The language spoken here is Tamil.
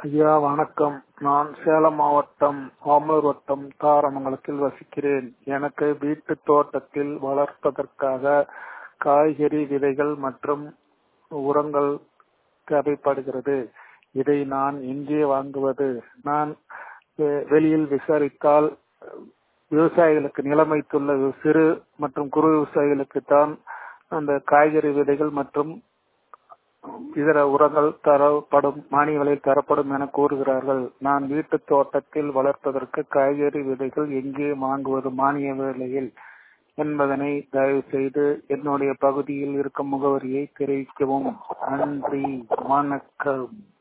ஐயா வணக்கம் நான் சேலம் மாவட்டம் ஆம்பலூர் வட்டம் தாரமங்கலத்தில் வசிக்கிறேன் எனக்கு வீட்டு தோட்டத்தில் வளர்ப்பதற்காக காய்கறி விதைகள் மற்றும் உரங்கள் தேவைப்படுகிறது இதை நான் எங்கே வாங்குவது நான் வெ- வெளியில் விசாரித்தால் விவசாயிகளுக்கு நிலம் வைத்துள்ள சிறு மற்றும் குறு விவசாயிகளுக்கு தான் அந்த காய்கறி விதைகள் மற்றும் இதர உரங்கள் தரப்படும் மானிய விலையில் தரப்படும் என கூறுகிறார்கள் நான் வீட்டு தோட்டத்தில் வளர்ப்பதற்கு காய்கறி விதைகள் எங்கே வாங்குவது மானிய விலையில் என்பதனை தயவு செய்து என்னுடைய பகுதியில் இருக்கும் முகவரியை தெரிவிக்கவும் நன்றி வணக்கம்